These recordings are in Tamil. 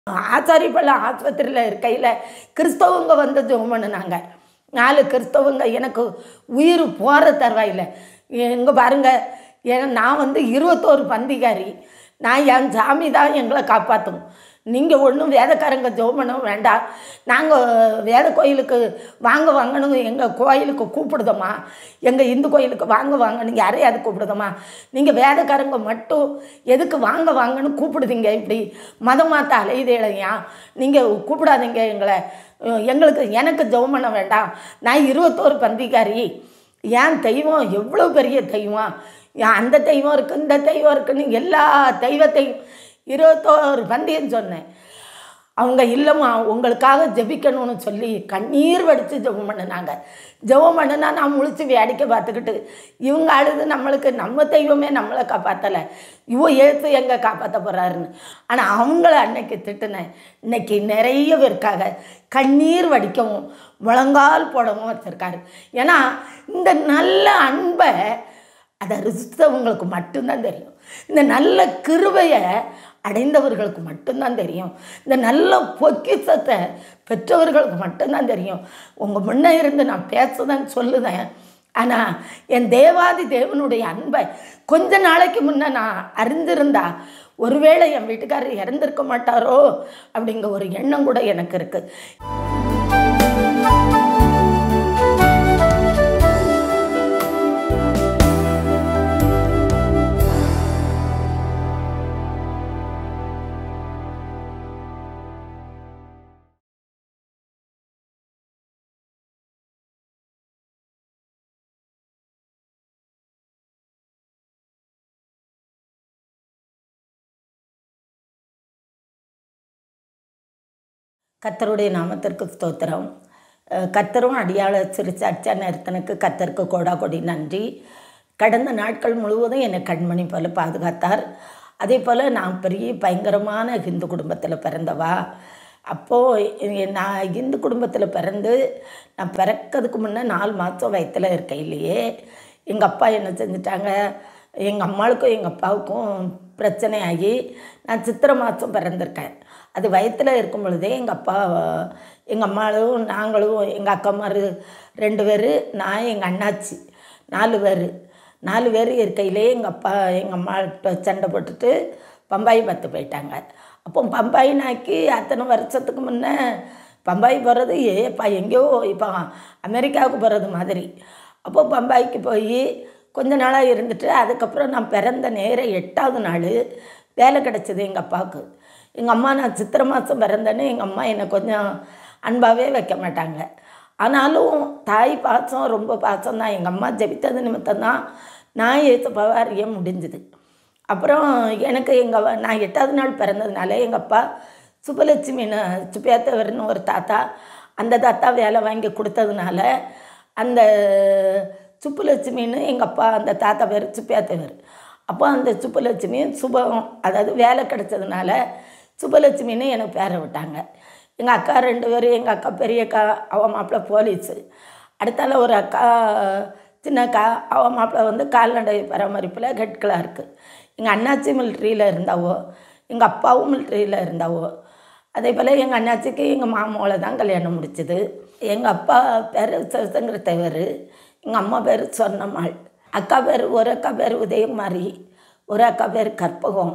ஆச்சாரியப்பள்ளம் ஆஸ்பத்திரியில் இருக்கையில் கிறிஸ்தவங்க வந்து ஜெபம் பண்ணினாங்க நாலு கிறிஸ்தவங்க எனக்கு உயிர் போகிற தருவாயில் எங்கே பாருங்கள் ஏன்னா நான் வந்து இருபத்தோரு பந்திகாரி நான் என் சாமி தான் எங்களை காப்பாற்றும் நீங்கள் ஒன்றும் வேதக்காரங்க ஜெபம் பண்ண வேண்டாம் நாங்கள் வேத கோயிலுக்கு வாங்க வாங்கணும் எங்கள் கோயிலுக்கு கூப்பிடுதோமா எங்கள் இந்து கோயிலுக்கு வாங்க வாங்கன்னு யாரையாவது கூப்பிடுதோமா நீங்கள் வேதக்காரங்க மட்டும் எதுக்கு வாங்க வாங்கன்னு கூப்பிடுதீங்க இப்படி மதம் மாற்ற அலையுதேலையா நீங்கள் கூப்பிடாதீங்க எங்களை அஹ் எங்களுக்கு எனக்கு ஜெபம் பண்ண வேண்டாம் நான் இருபத்தோரு பந்திகாரி என் தெய்வம் எவ்வளோ பெரிய தெய்வம் ஏன் அந்த தெய்வம் இருக்குது இந்த தெய்வம் இருக்குன்னு எல்லா தெய்வத்தையும் இருபத்தோரு பந்தியம் சொன்னேன் அவங்க இல்லைம்மா உங்களுக்காக ஜெபிக்கணும்னு சொல்லி கண்ணீர் வடித்து ஜெபம் பண்ணினாங்க ஜெபம் பண்ணுனா நான் முழிச்சு வேடிக்கை பார்த்துக்கிட்டு இவங்க அழுது நம்மளுக்கு நம்ம தெய்வமே நம்மளை காப்பாற்றலை இவ ஏற்று எங்கே காப்பாற்ற போகிறாருன்னு ஆனால் அவங்கள அன்னைக்கு திட்டுனேன் இன்னைக்கு நிறைய பேருக்காக கண்ணீர் வடிக்கவும் முழங்கால் போடவும் வச்சுருக்காரு ஏன்னா இந்த நல்ல அன்பை அதை ருசித்தவங்களுக்கு மட்டும்தான் தெரியும் இந்த நல்ல கிருபையை அடைந்தவர்களுக்கு மட்டும்தான் தெரியும் இந்த நல்ல பொக்கிஷத்தை பெற்றவர்களுக்கு மட்டும்தான் தெரியும் உங்கள் முன்னே இருந்து நான் பேசுதான் சொல்லுதேன் ஆனால் என் தேவாதி தேவனுடைய அன்பை கொஞ்ச நாளைக்கு முன்னே நான் அறிந்திருந்தா ஒருவேளை என் வீட்டுக்காரர் இறந்திருக்க மாட்டாரோ அப்படிங்கிற ஒரு எண்ணம் கூட எனக்கு இருக்குது கத்தருடைய நாமத்திற்கு ஸ்தோத்திரம் அஹ் கத்தரும் அடியாள சிரிச்சு அச்சா நேரத்தனுக்கு கத்தருக்கு கோடா கொடி நன்றி கடந்த நாட்கள் முழுவதும் என்னை கண்மணி போல பாதுகாத்தார் அதே போல் நான் பெரிய பயங்கரமான ஹிந்து குடும்பத்தில் பிறந்தவா அப்போது நான் இந்து குடும்பத்தில் பிறந்து நான் பிறக்கிறதுக்கு முன்னே நாலு மாதம் வயிற்றில் இருக்கையிலேயே எங்கள் அப்பா என்ன செஞ்சிட்டாங்க எங்கள் அம்மாவுக்கும் எங்கள் அப்பாவுக்கும் பிரச்சனை ஆகி நான் சித்திரை மாதம் பிறந்திருக்கேன் அது வயத்தில் இருக்கும் பொழுதே எங்கள் அப்பா எங்கள் அம்மாவும் நாங்களும் எங்கள் அக்காமாரு ரெண்டு பேர் நான் எங்கள் அண்ணாச்சி நாலு பேர் நாலு பேர் இருக்கையிலே எங்கள் அப்பா எங்கள் அம்மாட்ட சண்டை போட்டுட்டு பம்பாய் பார்த்து போயிட்டாங்க அப்போ பம்பாய் நாக்கி அத்தனை வருஷத்துக்கு முன்னே பம்பாய் போகிறது ஏப்பா எங்கேயோ இப்போ அமெரிக்காவுக்கு போகிறது மாதிரி அப்போ பம்பாய்க்கு போய் கொஞ்ச நாளாக இருந்துட்டு அதுக்கப்புறம் நான் பிறந்த நேர எட்டாவது நாள் வேலை கிடச்சிது எங்கள் அப்பாவுக்கு எங்கள் அம்மா நான் சித்திரை மாதம் பிறந்தேன்னு எங்கள் அம்மா என்னை கொஞ்சம் அன்பாகவே வைக்க மாட்டாங்க ஆனாலும் தாய் பாசம் ரொம்ப பாசம் தான் எங்கள் அம்மா ஜெபித்தது நிமித்தம் தான் நான் ஏசப்பாவை அறிய முடிஞ்சுது அப்புறம் எனக்கு எங்கள் நான் எட்டாவது நாள் பிறந்ததுனால எங்கள் அப்பா சுப்பலட்சுமின்னு சுப்பியாத்தவர்னு ஒரு தாத்தா அந்த தாத்தா வேலை வாங்கி கொடுத்ததுனால அந்த சுப்புலட்சுமின்னு எங்கள் அப்பா அந்த தாத்தா பேர் சுப்பியாத்தவர் அப்போ அந்த சுப்புலட்சுமி சுபம் அதாவது வேலை கிடைச்சதுனால சுப்பலட்சுமின்னு எனக்கு பேரை விட்டாங்க எங்கள் அக்கா ரெண்டு பேரும் எங்கள் அக்கா பெரிய அக்கா அவன் மாப்பிள்ளை போலீஸு அடுத்தால ஒரு அக்கா சின்ன அக்கா அவன் மாப்பிள்ளை வந்து கால்நடை பராமரிப்பில் ஹெட் கிளார்க்கு எங்கள் அண்ணாச்சி மிலிட்ரியில் இருந்தாவோ எங்கள் அப்பாவும் மிலிட்ரியில் இருந்தாவோ அதே போல் எங்கள் அண்ணாச்சிக்கு எங்கள் மாமாவோட தான் கல்யாணம் முடிச்சுது எங்கள் அப்பா பேர் சிவசங்கர தேவர் எங்கள் அம்மா பேர் சொன்னம்மாள் அக்கா பேர் ஒரு அக்கா பேர் உதயகுமாரி ஒரு அக்கா பேர் கற்பகம்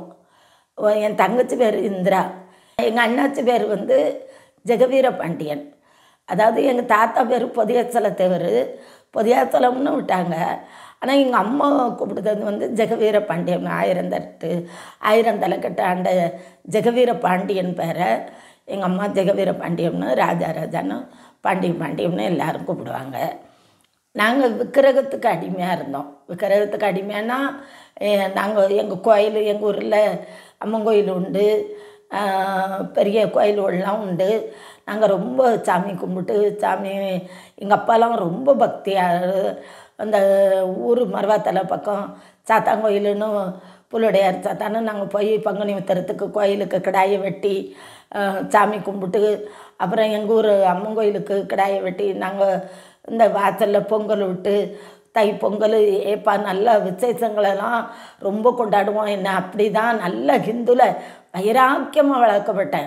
ஒ- என் தங்கச்சி பேர் இந்திரா எங்கள் அண்ணாச்சி பேர் வந்து ஜெகவீர பாண்டியன் அதாவது எங்கள் தாத்தா பேர் பொதியாச்சல தேவர் பொதியாச்சலம்னு விட்டாங்க ஆனால் எங்கள் அம்மா கூப்பிடுறது வந்து ஜெகவீர பாண்டியன் ஆயிரம் தட்டு ஆயிரம் தலைக்கட்டு ஆண்ட ஜெகவீர பாண்டியன் பேரை எங்கள் அம்மா ஜெகவீர பாண்டியம்னு ராஜா ராஜான்னு பாண்டியன் பாண்டியம்னு எல்லாரும் கூப்பிடுவாங்க நாங்கள் விக்கிரகத்துக்கு அடிமையாக இருந்தோம் விக்கிரகத்துக்கு அடிமையானா நாங்கள் எங்கள் கோயில் எங்கள் ஊரில் அம்மன் கோயில் உண்டு ஆஹ் பெரிய கோயில்கள்லாம் உண்டு நாங்கள் ரொம்ப சாமி கும்பிட்டு சாமி எங்கள் அப்பாலாம் ரொம்ப பக்தியாக அந்த ஊர் மருவாத்தலை பக்கம் சாத்தாங்கோயிலுன்னு புல்லுடையார் சாத்தான்னு நாங்கள் போய் பங்குனி உத்தரத்துக்கு கோயிலுக்கு கிடாயை வெட்டி ஆஹ் சாமி கும்பிட்டு அப்புறம் எங்கள் ஊர் அம்மன் கோயிலுக்கு கிடாயை வெட்டி நாங்கள் இந்த வாசலில் பொங்கல் விட்டு தை பொங்கல் ஏப்பா நல்ல விசேஷங்களெல்லாம் ரொம்ப கொண்டாடுவோம் என்ன அப்படி தான் நல்ல ஹிந்துல வைராக்கியமாக வளர்க்கப்பட்டேன்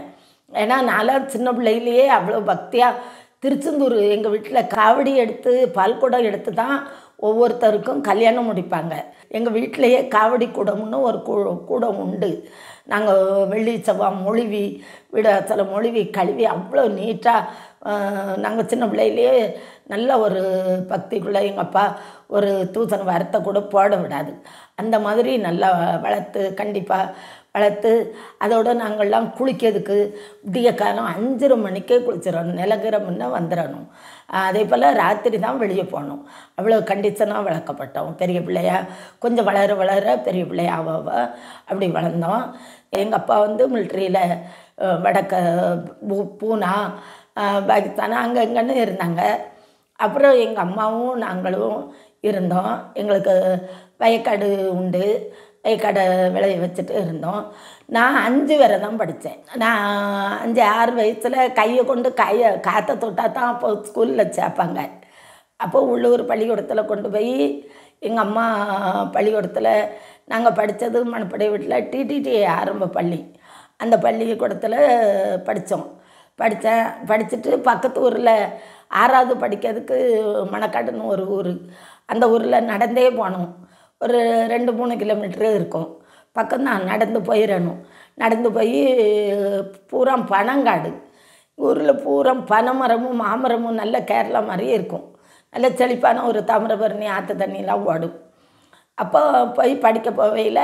ஏன்னா நான்லாம் சின்ன பிள்ளையிலேயே அவ்வளோ பக்தியாக திருச்செந்தூர் எங்கள் வீட்டில் காவடி எடுத்து பால்குடம் எடுத்து தான் ஒவ்வொருத்தருக்கும் கல்யாணம் முடிப்பாங்க எங்கள் வீட்டிலையே காவடி கூடம்னு ஒரு கூ கூடம் உண்டு நாங்கள் வெள்ளி செவ்வாய் மொழிவி வீடு மொழிவி கழுவி அவ்வளோ நீட்டாக நாங்கள் சின்ன பிள்ளையிலேயே நல்ல ஒரு பக்திக்குள்ளே எங்கள் அப்பா ஒரு தூசன் வரத்தை கூட போட விடாது அந்த மாதிரி நல்லா வளர்த்து கண்டிப்பாக வளர்த்து அதோட நாங்கள்லாம் குளிக்கிறதுக்கு விடிய காலம் அஞ்சரை மணிக்கே குளிச்சிடணும் நிலக்கிற முன்னே வந்துடணும் அதே போல் ராத்திரி தான் வெளியே போகணும் அவ்வளோ கண்டிஷனாக வளர்க்கப்பட்டோம் பெரிய பிள்ளையா கொஞ்சம் வளர வளர பெரிய பிள்ளையா ஆவ ஆவ அப்படி வளர்ந்தோம் எங்கள் அப்பா வந்து மிலிட்ரியில் வடக்க பூ- பூனா அஹ், பாகிஸ்தான் அங்கே இங்கன்னு இருந்தாங்க அப்புறம் எங்கள் அம்மாவும் நாங்களும் இருந்தோம் எங்களுக்கு வயக்காடு உண்டு வயக்காடை விளைய வச்சுட்டு இருந்தோம் நான் அஞ்சு வரை தான் படித்தேன் நான் அஞ்சு ஆறு வயசில் கையை கொண்டு கையை காற்றை தொட்டால் தான் அப்போ ஸ்கூலில் சேர்ப்பாங்க அப்போ உள்ளூர் பள்ளிக்கூடத்தில் கொண்டு போய் எங்கள் அம்மா பள்ளிக்கூடத்தில் நாங்கள் படித்தது மணப்படை வீட்டில் டிடிடி ஆரம்ப பள்ளி அந்த பள்ளிக்கூடத்தில் படித்தோம் படித்தேன் படிச்சுட்டு பக்கத்து ஊரில் ஆறாவது படிக்கிறதுக்கு மணக்காடுன்னு ஒரு ஊர் அந்த ஊரில் நடந்தே போனோம் ஒரு ரெண்டு மூணு கிலோமீட்டரு இருக்கும் பக்கம்தான் நடந்து போயிடணும் நடந்து போய் பூரா பனங்காடு ஊரில் பூரா பனைமரமும் மாமரமும் நல்ல கேரளா மாதிரியே இருக்கும் நல்ல செழிப்பான ஒரு தாமிரபரணி ஆற்று தண்ணியெலாம் ஓடும் அப்போ போய் படிக்க போவையில்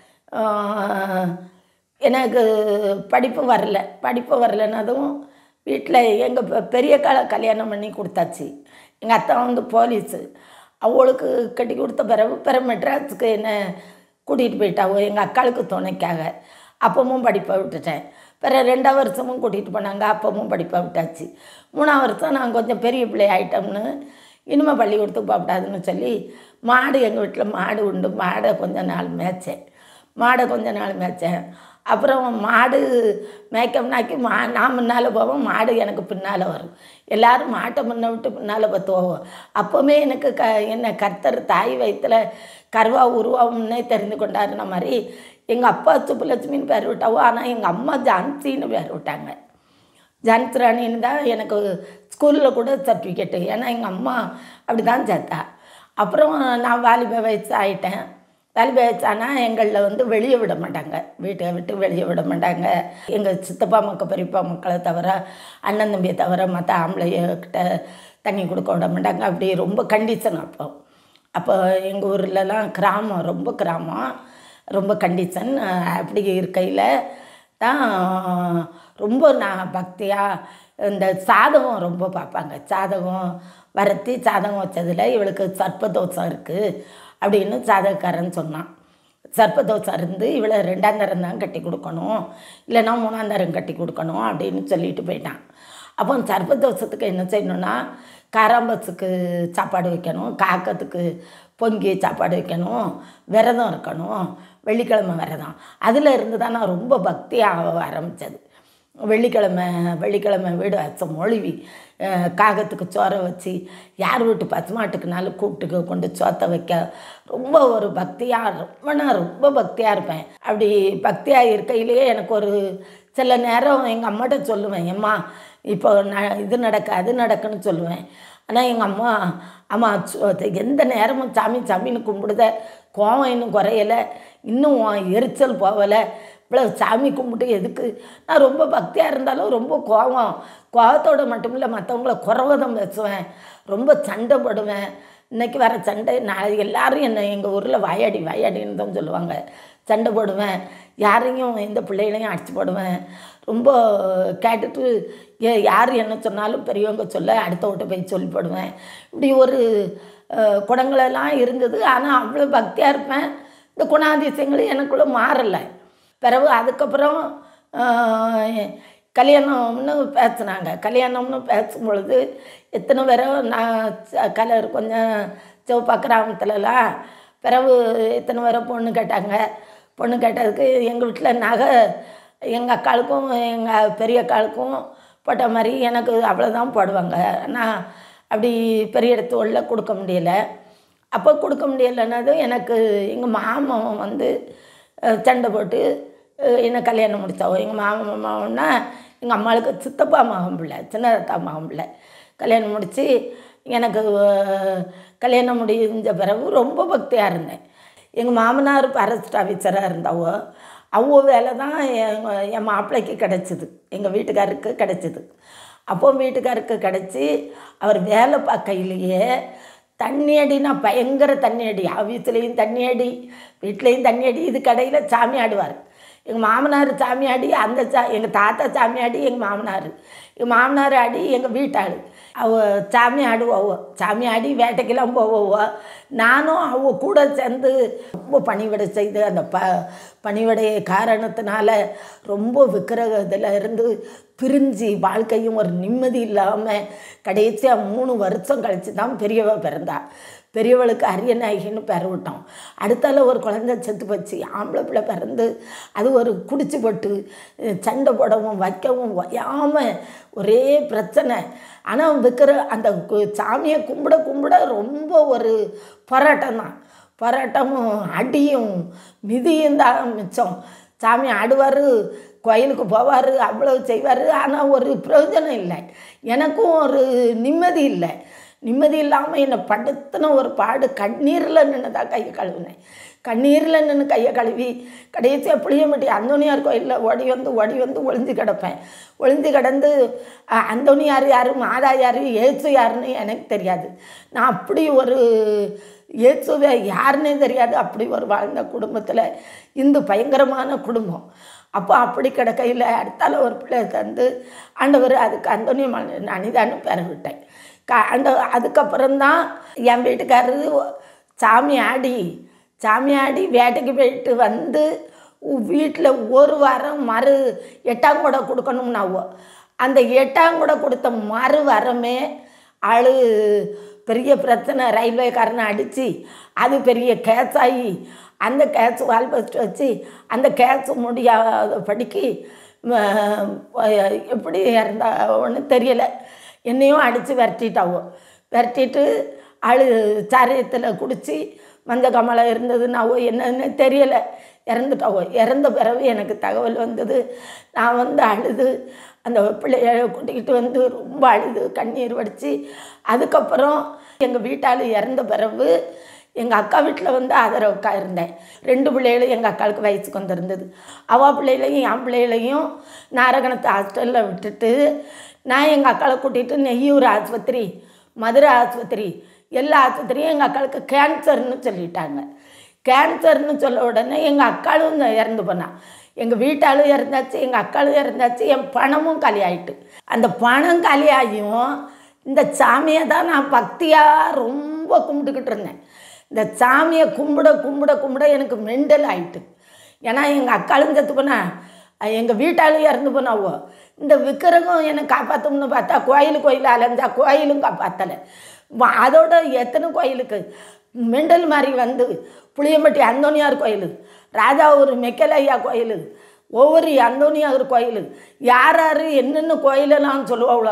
எனக்கு படிப்பு வரல படிப்பு வரலன்னதும் வீட்டில் எங்கள் பெரிய கால கல்யாணம் பண்ணி கொடுத்தாச்சு எங்கள் அத்தை வந்து போலீஸு அவளுக்கு கட்டி கொடுத்த பிறகு பிற மெட்ராஸுக்கு என்ன கூட்டிகிட்டு போயிட்டாவோ எங்கள் அக்காளுக்கு துணைக்காக அப்பவும் படிப்பை விட்டுட்டேன் பிற ரெண்டாவது வருஷமும் கூட்டிகிட்டு போனாங்க அப்பவும் படிப்பை விட்டாச்சு மூணாவது வருஷம் நான் கொஞ்சம் பெரிய பிள்ளை ஆயிட்டோம்னு இனிமேல் பள்ளிக்கூடத்துக்கு போகக்கூடாதுன்னு சொல்லி மாடு எங்கள் வீட்டில் மாடு உண்டு மாடை கொஞ்ச நாள் மேய்ச்சேன் மாடை கொஞ்ச நாள் மேய்ச்சேன் அப்புறம் மாடு மேய்க்கம்னாக்கி மா நான் முன்னால் போவோம் மாடு எனக்கு பின்னால் வரும் எல்லாரும் மாட்டை முன்ன விட்டு பின்னால் பார்த்து போவோம் அப்போவுமே எனக்கு க என்ன கர்த்தர் தாய் வயிற்றில் கருவா உருவாகும்னே தெரிந்து கொண்டாருன மாதிரி எங்கள் அப்பா சுப்புலட்சுமின்னு பேர் விட்டாவோ ஆனால் எங்கள் அம்மா ஜான்சின்னு பேர் விட்டாங்க ஜான்சி ராணின்னு தான் எனக்கு ஸ்கூலில் கூட சர்டிஃபிகேட்டு ஏன்னா எங்கள் அம்மா அப்படி தான் சேர்த்தா அப்புறம் நான் வாலிப வயசு ஆயிட்டேன் வாலிப வயசானா எங்களில் வந்து வெளியே விட மாட்டாங்க வீட்டை விட்டு வெளியே விட மாட்டாங்க எங்கள் சித்தப்பா மக்கள் பெரியப்பா மக்களை தவிர அண்ணன் தம்பியை தவிர மற்ற ஆம்பளைகிட்ட தண்ணி கொடுக்க விட மாட்டாங்க அப்படி ரொம்ப கண்டிஷன் அப்போ அப்போ எங்கள் ஊர்லலாம் கிராமம் ரொம்ப கிராமம் ரொம்ப கண்டிஷன் அப்படி இருக்கையில் தான் ரொம்ப நான் பக்தியாக இந்த சாதகம் ரொம்ப பார்ப்பாங்க சாதகம் வரத்தி சாதகம் வச்சதில் இவளுக்கு சர்ப்பதோஷம் இருக்குது அப்படின்னு சாதகக்காரன் சொன்னான் சர்ப்பதோஷம் இருந்து இவளை ரெண்டாம் தரம் தான் கட்டி கொடுக்கணும் இல்லைன்னா மூணாம் தரம் கட்டி கொடுக்கணும் அப்படின்னு சொல்லிட்டு போயிட்டான் அப்போ சர்ப்பதோஷத்துக்கு என்ன செய்யணும்னா காராம்பஸுக்கு சாப்பாடு வைக்கணும் காக்கத்துக்கு பொங்கி சாப்பாடு வைக்கணும் விரதம் இருக்கணும் வெள்ளிக்கிழமை விரதம் அதில் இருந்து தான் நான் ரொம்ப பக்தியாக ஆரம்பித்தது வெள்ளிக்கிழமை வெள்ளிக்கிழமை வீடு அச்ச மொழிவி அஹ், காகத்துக்கு சோறை வச்சு யார் வீட்டு பசுமாட்டுக்குனாலும் கூப்பிட்டு கொண்டு சோத்தை வைக்க ரொம்ப ஒரு பக்தியாக ரொம்ப நான் ரொம்ப பக்தியாக இருப்பேன் அப்படி பக்தியாக இருக்கையிலேயே எனக்கு ஒரு சில நேரம் எங்கள் அம்மாட்ட சொல்லுவேன் எம்மா இப்போ நான் இது நடக்க அது நடக்குன்னு சொல்லுவேன் ஆனால் எங்கள் அம்மா அம்மா சு- எந்த நேரமும் சாமி சாமின்னு கும்பிடுத கோவம் இன்னும் குறையலை இன்னும் உன் எரிச்சல் போகலை இவ்வளோ சாமி கும்பிட்டு எதுக்கு நான் ரொம்ப பக்தியாக இருந்தாலும் ரொம்ப கோவம் கோவத்தோட மட்டும் இல்லை மற்றவங்கள குறவதம் பேசுவேன் ரொம்ப சண்டை போடுவேன் இன்னைக்கு வர சண்டை நான் எல்லாரும் என்னை எங்கள் ஊரில் வாயாடி வாயாடின்னு தான் சொல்லுவாங்க சண்டை போடுவேன் யாரையும் எந்த பிள்ளைகளையும் அடிச்சு போடுவேன் ரொம்ப கேட்டுட்டு ஏ யார் என்ன சொன்னாலும் பெரியவங்க சொல்ல அடுத்த விட்டு போய் சொல்லி போடுவேன் இப்படி ஒரு அஹ், குணங்களெல்லாம் இருந்தது ஆனால் அவ்வளோ பக்தியாக இருப்பேன் இந்த குணாதிசயங்கள் எனக்குள்ளே மாறலை பிறகு அதுக்கப்புறம் ஆஹ், கல்யாணம்னு பேசுனாங்க கல்யாணம்னு பேசும் பொழுது எத்தனை பேரோ நான் ச- கலர் கொஞ்சம் சிவப்பா கிராமத்துலலாம் பிறகு எத்தனை பேரோ பொண்ணு கேட்டாங்க பொண்ணு கேட்டதுக்கு எங்கள் வீட்டில் நகை எங்கள் அக்காளுக்கும் எங்கள் பெரிய அக்காளுக்கும் போட்ட மாதிரி எனக்கு அவ்வளோதான் போடுவாங்க ஆனால் அப்படி பெரிய இடத்து உள்ள கொடுக்க முடியலை அப்போ கொடுக்க முடியலைன்னதும் எனக்கு எங்கள் மாமன் வந்து அஹ், சண்டை போட்டு அஹ், என்ன கல்யாணம் முடித்தாவோ எங்கள் மாமன் மாமன்னா எங்கள் அம்மாளுக்கு சித்தப்பா மகன் பிள்ளை சின்னதத்தா மகன் பிள்ளை கல்யாணம் முடித்து எனக்கு அஹ், கல்யாணம் முடிஞ்ச பிறகு ரொம்ப பக்தியாக இருந்தேன் எங்கள் மாமனார் ஃபாரஸ்ட் ஆஃபீஸராக இருந்தாவோ அவ்வளோ வேலை தான் என் என் மாப்பிள்ளைக்கு கிடச்சிது எங்கள் வீட்டுக்காருக்கு கிடச்சிது அப்போ வீட்டுக்காருக்கு கிடச்சி அவர் வேலை பார்க்கையிலேயே தண்ணி அடினா பயங்கர தண்ணி அடி ஆஃபீஸ்லேயும் தண்ணி அடி வீட்லேயும் தண்ணி அடி இது கடையில் சாமி ஆடுவார் எங்கள் மாமனார் சாமி ஆடி அந்த சா எங்கள் தாத்தா சாமி ஆடி எங்கள் மாமனார் எங்கள் மாமனார் ஆடி எங்கள் வீட்டாள் அவ சாமி ஆடுவோவோ சாமி ஆடி வேட்டைக்கெல்லாம் போவோவோ நானும் அவ கூட சேர்ந்து ரொம்ப பணிவிடை செய்து அந்த ப பணிவிடை காரணத்தினால ரொம்ப விக்கிரகத்தில் இருந்து பிரிஞ்சு வாழ்க்கையும் ஒரு நிம்மதி இல்லாமல் கடைசியாக மூணு வருஷம் கழித்து தான் பெரியவ பிறந்தா பெரியவளுக்கு அரியநாயகின்னு பேர் விட்டோம் அடுத்தால ஒரு குழந்தை செத்து போச்சு ஆம்பளை பிள்ளை பிறந்து அது ஒரு குடிச்சு போட்டு அஹ், சண்டை போடவும் வைக்கவும் வையாமல் ஒரே பிரச்சனை ஆனால் விற்கிற அந்த கு- சாமியை கும்பிட கும்பிட ரொம்ப ஒரு போராட்டம் தான் போராட்டமும் அடியும் மிதியும் தான் மிச்சம் சாமி ஆடுவார் கோயிலுக்கு போவார் அவ்வளவு செய்வார் ஆனால் ஒரு பிரயோஜனம் இல்லை எனக்கும் ஒரு நிம்மதி இல்லை நிம்மதி இல்லாமல் என்னை படுத்தின ஒரு பாடு கண்ணீரில் நின்று தான் கையை கழுவினேன் கண்ணீரில் நின்று கையை கழுவி கடைசியாக புளியம்பட்டி அந்தோனியார் கோயிலில் ஓடி வந்து ஓடி வந்து ஒளிஞ்சு கிடப்பேன் ஒளிஞ்சு கிடந்து அஹ், அந்தோனியார் யார் மாதா யார் ஏசு யாருன்னு எனக்கு தெரியாது நான் அப்படி ஒரு இயேசுவை யாருன்னே தெரியாது அப்படி ஒரு வாழ்ந்த குடும்பத்தில் இந்து பயங்கரமான குடும்பம் அப்போ அப்படி கிடக்கையில் அடுத்தால ஒரு பிள்ளை தந்து ஆண்டவர் அதுக்கு அந்தோனிய மலை அனிதான்னு பேர விட்டேன் க அந்த அதுக்கப்புறம்தான் என் வீட்டுக்காரரு சாமி ஆடி சாமி ஆடி வேட்டைக்கு போயிட்டு வந்து வீட்டில் ஒரு வாரம் மறு எட்டாம் கூட கொடுக்கணும்னாவோ அந்த எட்டாம் கூட கொடுத்த மறு வாரமே ஆள் பெரிய பிரச்சனை ரயில்வேக்காரனை அடித்து அது பெரிய கேஸ் ஆகி அந்த கேஸ் வால் பஸ்ட் வச்சு அந்த கேஸ் முடியாத படிக்கு எப்படி இறந்தாவோன்னு தெரியலை என்னையும் அடித்து விரட்டிட்டாவோ விரட்டிட்டு ஆள் சாரியத்தில் குடித்து மஞ்ச கமலம் இருந்ததுன்னாவோ என்னன்னு தெரியலை இறந்துட்டாவோ இறந்த பிறகு எனக்கு தகவல் வந்தது நான் வந்து அழுது அந்த பிள்ளைய கூட்டிக்கிட்டு வந்து ரொம்ப அழுது கண்ணீர் வடித்து அதுக்கப்புறம் எங்கள் வீட்டால் இறந்த பிறகு எங்கள் அக்கா வீட்டில் வந்து ஆதரவுக்கா இருந்தேன் ரெண்டு பிள்ளைகளும் எங்கள் அக்காவுக்கு வயசுக்கு வந்திருந்தது அவள் பிள்ளைகளையும் என் பிள்ளைகளையும் நாரகணத்து ஹாஸ்டலில் விட்டுட்டு நான் எங்கள் அக்காவை கூட்டிகிட்டு நெய்யூர் ஆஸ்பத்திரி மதுரை ஆஸ்பத்திரி எல்லா ஆஸ்பத்திரியும் எங்கள் அக்காளுக்கு கேன்சர்னு சொல்லிட்டாங்க கேன்சர்னு சொல்ல உடனே எங்கள் அக்காளும் இறந்து போனான் எங்கள் வீட்டாலும் இறந்தாச்சு எங்கள் அக்காளும் இறந்தாச்சு என் பணமும் காலி ஆயிட்டு அந்த பணம் காலியாகியும் இந்த சாமியை தான் நான் பக்தியாக ரொம்ப கும்பிட்டுக்கிட்டு இருந்தேன் இந்த சாமியை கும்பிட கும்பிட கும்பிட எனக்கு மெண்டல் ஆயிட்டு ஏன்னா எங்கள் அக்காளும் செத்து போனா எங்கள் வீட்டாலும் இறந்து போனாவோ இந்த விக்கிரகம் என்னை காப்பாற்றணும்னு பார்த்தா கோயில் கோயில் அலைஞ்சா கோயிலும் காப்பாற்றலை அதோட எத்தனை கோயிலுக்கு மெண்டல் மாதிரி வந்து புளியம்பட்டி அந்தோனியார் கோயில் ராஜாவூர் மெக்கலையா கோயில் ஒவ்வொரு அந்தோனியார் கோயில் யார் யார் என்னென்ன கோயிலெல்லாம் சொல்லுவாங்களோ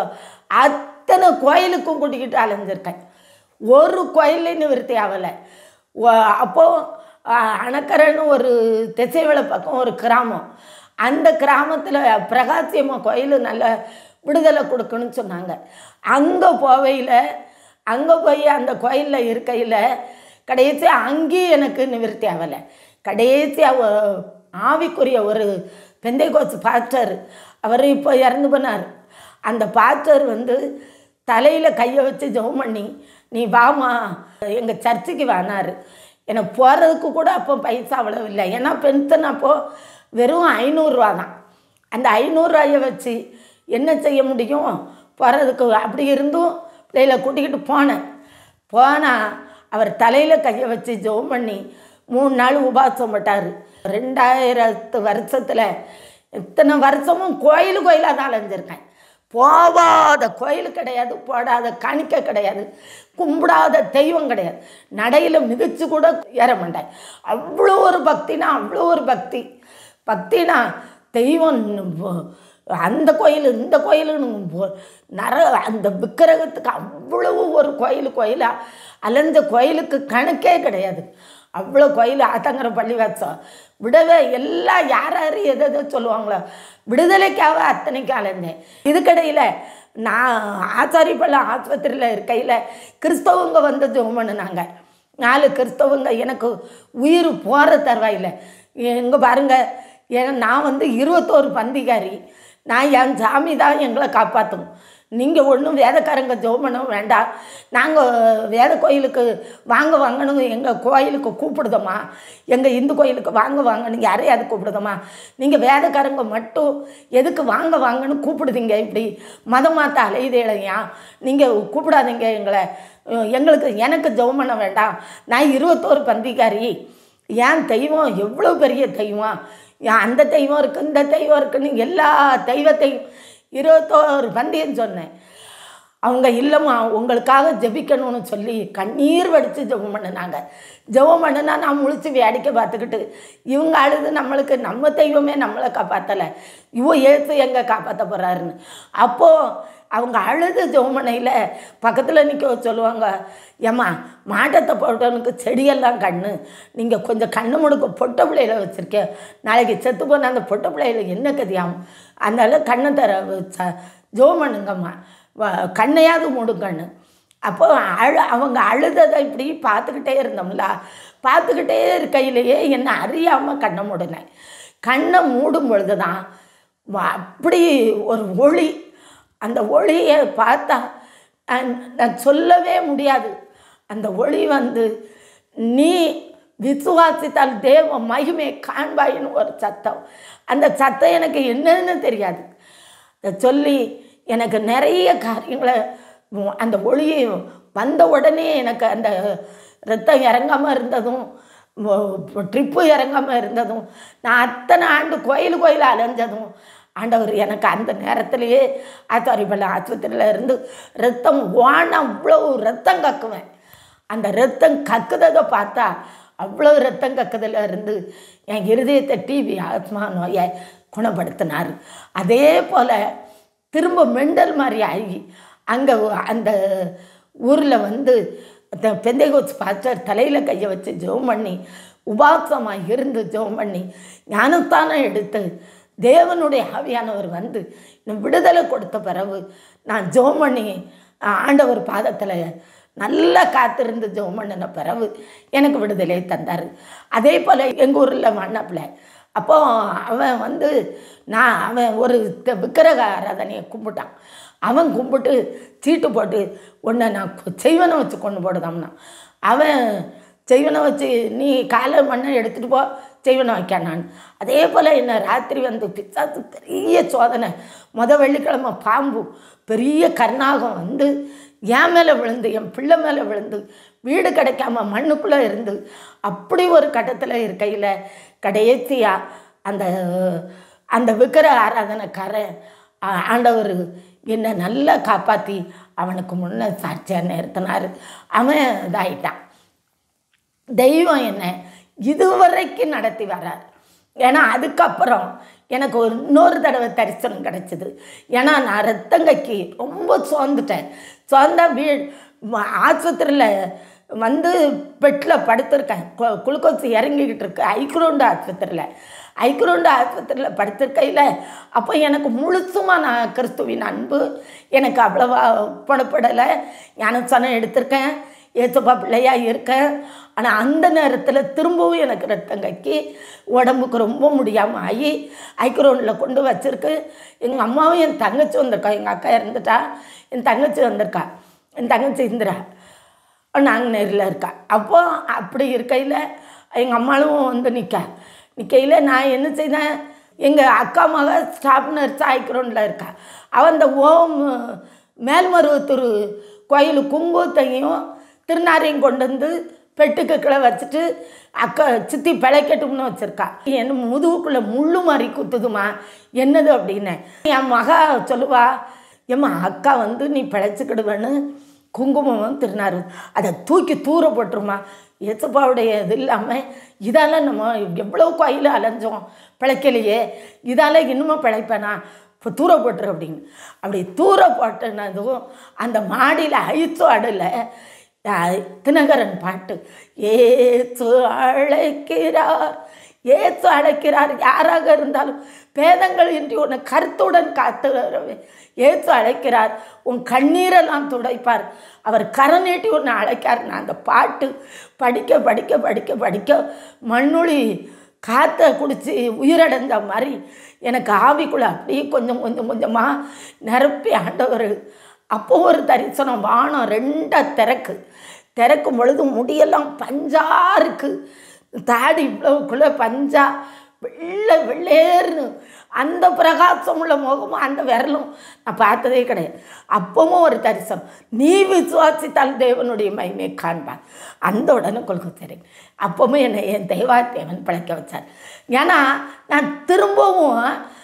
அத்தனை கோயிலுக்கும் கூட்டிக்கிட்டு அலைஞ்சிருக்கேன் ஒரு கோயிலையும் நிவர்த்தி ஆகலை அப்போது அணக்கரைன்னு ஒரு திசைவள பக்கம் ஒரு கிராமம் அந்த கிராமத்தில் பிரகாசியம்மா கோயில் நல்ல விடுதலை கொடுக்கணும்னு சொன்னாங்க அங்கே போவையில் அங்கே போய் அந்த கோயிலில் இருக்கையில் கடைசி அங்கேயும் எனக்கு நிவர்த்தி ஆகலை கடைசியாக ஆவிக்குரிய ஒரு பெந்தை கோச்சு பாஸ்டர் அவர் இப்போ இறந்து போனார் அந்த பாஸ்டர் வந்து தலையில் கையை வச்சு ஜெபம் பண்ணி நீ வாமா எங்கள் சர்ச்சுக்கு வானார் எனக்கு போகிறதுக்கு கூட அப்போ பைசா அவ்வளோ இல்லை ஏன்னா பென்ஷன் அப்போது வெறும் ஐநூறுரூவா தான் அந்த ஐநூறுரூவாயை வச்சு என்ன செய்ய முடியும் போகிறதுக்கு அப்படி இருந்தும் பிள்ளைகளை கூட்டிக்கிட்டு போனேன் போனால் அவர் தலையில் கையை வச்சு ஜெபம் பண்ணி மூணு நாள் உபாசம் போட்டார் ரெண்டாயிரத்து வருஷத்தில் இத்தனை வருஷமும் கோயில் கோயிலாக தான் அலைஞ்சிருக்கேன் போகாத கோயில் கிடையாது போடாத காணிக்கை கிடையாது கும்பிடாத தெய்வம் கிடையாது நடையில் மிதித்து கூட ஏற மாட்டேன் அவ்வளோ ஒரு பக்தினா அவ்வளோ ஒரு பக்தி பக்தினா தெய்வம் அந்த கோயில் இந்த கோயிலுன்னு நர அந்த விக்கிரகத்துக்கு அவ்வளவு ஒரு கோயில் கோயிலாக அலைஞ்ச கோயிலுக்கு கணக்கே கிடையாது அவ்வளோ கோயில் ஆத்தங்கர பள்ளி வச்சோம் விடவே எல்லாம் யார் யார் எதை எதை சொல்லுவாங்களோ விடுதலைக்காக அத்தனைக்கும் அலைஞ்சேன் இதுக்கடையில் நான் ஆச்சாரிப்பள்ளம் ஆஸ்பத்திரியில் இருக்கையில் கிறிஸ்தவங்க வந்து ஜெபம் பண்ணுனாங்க நாலு கிறிஸ்தவங்க எனக்கு உயிர் போகிற தருவாயில் எங்கே பாருங்கள் ஏன்னா நான் வந்து இருபத்தோரு பந்திகாரி நான் என் சாமி தான் எங்களை காப்பாற்றும் நீங்கள் ஒன்றும் வேதக்காரங்க ஜெபம் பண்ண வேண்டாம் நாங்கள் வேத கோயிலுக்கு வாங்க வாங்கணும் எங்கள் கோயிலுக்கு கூப்பிடுதோமா எங்கள் இந்து கோயிலுக்கு வாங்க வாங்கன்னு யாரையாவது கூப்பிடுதோமா நீங்கள் வேதக்காரங்க மட்டும் எதுக்கு வாங்க வாங்கன்னு கூப்பிடுதீங்க இப்படி மதம் மாற்ற அலையுதேலையா நீங்கள் கூப்பிடாதீங்க எங்களை அஹ் எங்களுக்கு எனக்கு ஜெபம் பண்ண வேண்டாம் நான் இருபத்தோரு பந்திகாரி ஏன் தெய்வம் எவ்வளோ பெரிய தெய்வம் ஏன் அந்த தெய்வம் இருக்குது இந்த தெய்வம் இருக்குன்னு எல்லா தெய்வத்தையும் இருபத்தோரு பந்தியம் சொன்னேன் அவங்க இல்லைம்மா உங்களுக்காக ஜெபிக்கணும்னு சொல்லி கண்ணீர் வடித்து ஜெபம் பண்ணினாங்க ஜெபம் பண்ணுனா நான் முழிச்சு வேடிக்கை பார்த்துக்கிட்டு இவங்க அழுது நம்மளுக்கு நம்ம தெய்வமே நம்மளை காப்பாற்றலை இவ ஏற்று எங்கே காப்பாற்ற போகிறாருன்னு அப்போது அவங்க அழுது ஜெபம் பண்ணையில் பக்கத்தில் நிற்க சொல்லுவாங்க ஏம்மா மாட்டத்தை போட்டவனுக்கு செடியெல்லாம் கண்ணு நீங்கள் கொஞ்சம் கண்ணு முடுக்க பொட்டை பிள்ளையில வச்சுருக்கேன் நாளைக்கு செத்து போன அந்த பொட்டை பிள்ளையில என்ன கதியாகும் அதனால கண்ணை தர ச- ஜெபம் பண்ணுங்கம்மா வ- கண்ணையாவது மூடுங்கண்ணு அப்போ அழு அவங்க அழுததை இப்படி பார்த்துக்கிட்டே இருந்தோம்ல பார்த்துக்கிட்டே இருக்கையிலேயே என்னை அறியாமல் கண்ணை மூடினேன் கண்ணை மூடும் பொழுது தான் வ- அப்படி ஒரு ஒளி அந்த ஒளியை பார்த்தா நான் நான் சொல்லவே முடியாது அந்த ஒளி வந்து நீ விசுவாசித்தால் தேவ மகிமை காண்பாயின்னு ஒரு சத்தம் அந்த சத்தம் எனக்கு என்னன்னு தெரியாது அதை சொல்லி எனக்கு நிறைய காரியங்களை உம், அந்த ஒளி வந்த உடனே எனக்கு அந்த ரத்தம் இறங்காமல் இருந்ததும் ட்ரிப்பு இறங்காமல் இருந்ததும் நான் அத்தனை ஆண்டு கோயில் கோயில் அலைஞ்சதும் ஆண்டவர் எனக்கு அந்த நேரத்திலேயே ஆத்தாரிப்பள்ளி ஆஸ்பத்திரியில் இருந்து ரத்தம் ஓன அவ்வளோ ரத்தம் கக்குவேன் அந்த ரத்தம் கக்குததை பார்த்தா அவ்வளோ ரத்தம் கக்குதில் இருந்து என் இருதயத்தை டிவி ஆத்மா நோயை குணப்படுத்தினார் அதே போல் திரும்ப மெண்டல் மாதிரி ஆகி அங்கே அந்த ஊரில் வந்து பெந்தைகோஸ் பாஸ்டர் தலையில் கையை வச்சு ஜெபம் பண்ணி உபாசமாக இருந்து ஜெபம் பண்ணி ஞானத்தானம் எடுத்து தேவனுடைய ஆவியானவர் வந்து எனக்கு விடுதலை கொடுத்த பிறகு நான் ஜெபம் பண்ணி ஆண்டவர் பாதத்தில் நல்லா காத்திருந்து ஜெபம் பண்ணின பிறகு எனக்கு விடுதலை தந்தார் அதே போல் எங்கள் ஊரில் மண்ணப்பில் அப்போ அவன் வந்து நான் அவன் ஒரு த- விக்கிரக ஆராதனையை கும்பிட்டான் அவன் கும்பிட்டு சீட்டு போட்டு உன்னை நான் கு- செய்வனை வச்சு கொண்டு போடுதாம்னா அவன் செய்வனை வச்சு நீ காலை மண்ணை எடுத்துகிட்டு போ செய்வனை வைக்க நான் அதே போல் என்ன ராத்திரி வந்து பிசாசு பெரிய சோதனை முத வெள்ளிக்கிழமை பாம்பு பெரிய கர்நாகம் வந்து என் மேலே விழுந்து என் பிள்ளை மேலே விழுந்து வீடு கிடைக்காம மண்ணுக்குள்ளே இருந்து அப்படி ஒரு கட்டத்தில் இருக்கையில் கடைசியாக அந்த அந்த விக்கிர ஆராதனைக்காரன் ஆ- ஆண்டவர் என்னை நல்லா காப்பாற்றி அவனுக்கு முன்னே சாட்சியாக நிறுத்தினார் அவன் இதாயிட்டான் தெய்வம் என்ன இதுவரைக்கும் நடத்தி வரார் ஏன்னா அதுக்கப்புறம் எனக்கு ஒரு இன்னொரு தடவை தரிசனம் கிடச்சிது ஏன்னா நான் ரத்தங்கைக்கு ரொம்ப சோர்ந்துட்டேன் சோர்ந்தா வீ ஆஸ்பத்திரியில் வந்து பெட்டில் படுத்திருக்கேன் கு- குளுக்கோஸ் இறங்கிக்கிட்டு இருக்கு ஐக்ரோண்டு ஆஸ்பத்திரியில் ஐக்ரோண்டு ஆஸ்பத்திரியில் படுத்திருக்கையில் அப்போ எனக்கு முழுசுமாக நான் கிறிஸ்துவின் அன்பு எனக்கு அவ்வளவா புணப்படலை ஞானசானம் எடுத்திருக்கேன் ஏசப்பா பிள்ளையா இருக்கேன் ஆனால் அந்த நேரத்தில் திரும்பவும் எனக்கு ரத்தம் கக்கி உடம்புக்கு ரொம்ப முடியாமல் ஆகி ஐக்ரோனில் கொண்டு வச்சிருக்கு எங்கள் அம்மாவும் என் தங்கச்சி வந்திருக்கா எங்கள் அக்கா இறந்துட்டா என் தங்கச்சி வந்திருக்கா என் தங்கச்சி இந்திரா நாங்கள் நேரில் இருக்கா அப்போ அப்படி இருக்கையில் எங்கள் அம்மாவும் வந்து நிற்க நிற்கையில் நான் என்ன செய்தேன் எங்கள் அக்கா மக ஸ்டாஃப் நர்ஸ் ஆய்க்கிறோன்ல இருக்கா அவன் இந்த ஓம் மேல்மருவத்தூர் கோயில் குங்குமத்தையும் திருநாரையும் கொண்டு வந்து பெட்டுக்கு கீழே வச்சுட்டு அக்கா சித்தி பிழைக்கட்டும்னு வச்சுருக்கா என் முதுகுக்குள்ளே முள்ளு மாதிரி குத்துதுமா என்னது அப்படின்னேன் என் மகா சொல்லுவா ஏம்மா அக்கா வந்து நீ பிழைச்சிக்கிடுவேன்னு குங்குமம் திருநாரு அதை தூக்கி தூர போட்டுருமா ஏசப்பாவுடைய இது இல்லாமல் இதால் நம்ம எவ்வளோ கோயில் அலைஞ்சோம் பிழைக்கலையே இதால் இன்னுமே பிழைப்பேனா இப்போ தூர போட்டுரு அப்படின்னு அப்படி தூர போட்டுனதும் அந்த மாடியில் ஐஸோ அடல யா- தினகரன் பாட்டு ஏசு அழைக்கிறார் ஏசு அழைக்கிறார் யாராக இருந்தாலும் பேதங்கள் இன்றி உன்னை கருத்துடன் காத்து வரவே ஏசு அழைக்கிறார் உன் கண்ணீரெல்லாம் துடைப்பார் அவர் கரை நீட்டி உன்னை அழைக்கார் நான் அந்த பாட்டு படிக்க படிக்க படிக்க படிக்க மண்ணுளி காற்றை குடித்து உயிரடைந்த மாதிரி எனக்கு ஆவிக்குள்ளே அப்படியே கொஞ்சம் கொஞ்சம் கொஞ்சமாக நிரப்பி ஆண்டவர் அப்போ ஒரு தரிசனம் வானம் ரெண்டாக திறக்கு திறக்கும் பொழுது முடியெல்லாம் பஞ்சா இருக்கு தாடி இவ்வளவுக்குள்ளே பஞ்சா வெள்ளை வெள்ளேர்னு அந்த பிரகாசம் உள்ள முகமும் அந்த விரலும் நான் பார்த்ததே கிடையாது அப்பவும் ஒரு தரிசனம் நீ விசுவாசித்தால் தேவனுடைய மகிமையை காண்பார் அந்த உடனே கொள்கை தெரியும் அப்பவும் என்னை என் தெய்வா தேவன் பிழைக்க வச்சார் ஏன்னா நான் திரும்பவும்